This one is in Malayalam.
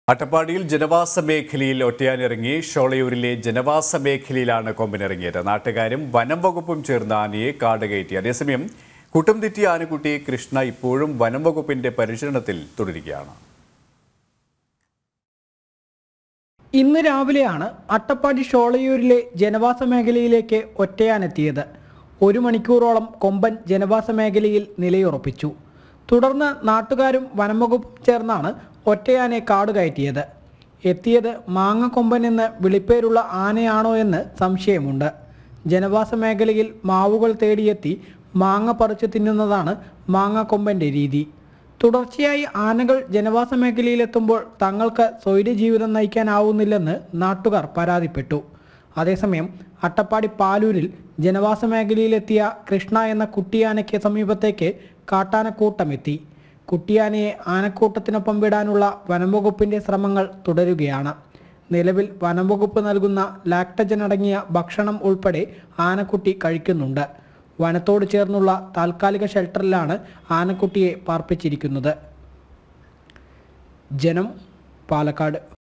അട്ടപ്പാടിയിൽ ജനവാസ മേഖലയിൽ ഒറ്റയാനിറങ്ങി ഷോളയൂരിലെ ജനവാസ മേഖലയിലാണ് കൊമ്പനിറങ്ങിയത് നാട്ടുകാരും വനം വകുപ്പും ചേർന്ന് ആനയെ കാട് കയറ്റി അതേസമയം കൂട്ടം തെറ്റിയ ആനക്കുട്ടി കൃഷ്ണ ഇപ്പോഴും വനം വകുപ്പിന്റെ പരിചരണത്തിൽ തുടരുകയാണ് ഇന്ന് രാവിലെയാണ് അട്ടപ്പാടി ഷോളയൂരിലെ ജനവാസ മേഖലയിലേക്ക് ഒറ്റയാനെത്തിയത് ഒരു മണിക്കൂറോളം കൊമ്പൻ ജനവാസ മേഖലയിൽ നിലയുറപ്പിച്ചു തുടർന്ന് നാട്ടുകാരും വനംവകുപ്പും ചേർന്നാണ് ഒറ്റയാനെ കാട് കയറ്റിയത് എത്തിയത് മാങ്ങ കൊമ്പൻ എന്ന് വിളിപ്പേരുള്ള ആനയാണോ എന്ന് സംശയമുണ്ട് ജനവാസ മേഖലയിൽ മാവുകൾ തേടിയെത്തി മാങ്ങ പറിച്ചു തിന്നുന്നതാണ് മാങ്ങ കൊമ്പൻ്റെ രീതി തുടർച്ചയായി ആനകൾ ജനവാസ മേഖലയിലെത്തുമ്പോൾ തങ്ങൾക്ക് സ്വൈര്യ ജീവിതം നയിക്കാനാവുന്നില്ലെന്ന് നാട്ടുകാർ പരാതിപ്പെട്ടു അതേസമയം അട്ടപ്പാടി പാലൂരിൽ ജനവാസ മേഖലയിലെത്തിയ കൃഷ്ണ എന്ന കുട്ടിയാനയ്ക്ക് സമീപത്തേക്ക് കാട്ടാനക്കൂട്ടമെത്തി കുട്ടിയാനയെ ആനക്കൂട്ടത്തിനൊപ്പം വിടാനുള്ള വനംവകുപ്പിന്റെ ശ്രമങ്ങൾ തുടരുകയാണ് നിലവിൽ വനംവകുപ്പ് നൽകുന്ന ലാക്ടജൻ അടങ്ങിയ ഭക്ഷണം ഉൾപ്പെടെ ആനക്കുട്ടി കഴിക്കുന്നുണ്ട് വനത്തോട് ചേർന്നുള്ള താൽക്കാലിക ഷെൽട്ടറിലാണ് ആനക്കുട്ടിയെ പാർപ്പിച്ചിരിക്കുന്നത് ജനം പാലക്കാട്